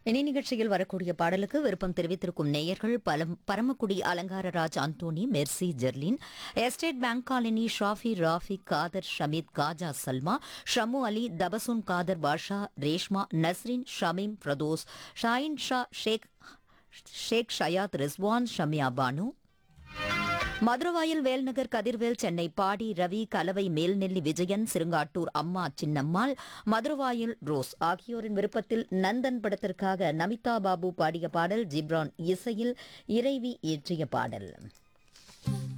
இனி நிகழ்ச்சியில் வரக்கூடிய பாடலுக்கு விருப்பம் தெரிவித்திருக்கும் நேயர்கள் பலம் Paramakudi Alangararaj Anthony Mercy Jerlin state bank colony Shafi Rafiq Kader Shameed Khaja Salma Shamu Ali Tabassum Kader Basha Reshma Nasrin Shameem Firdaus Shahin Shah Sheikh Sheikh Shayad Rizwan Shamiya Banu Maduravoyal Velnagar Kathirvel Chennai Padi Ravi Kalavai Melnelli Vijayan சிறுங்காட்டூர் அம்மா சின்னம்மாள் மதுரவாயில் ரோஸ் ஆகியோரின் விருப்பத்தில் நந்தன் படத்திற்காக நமிதா பாபு பாடிய பாடல் ஜிப்ரான் இசையில் இறைவி இயற்றிய பாடல்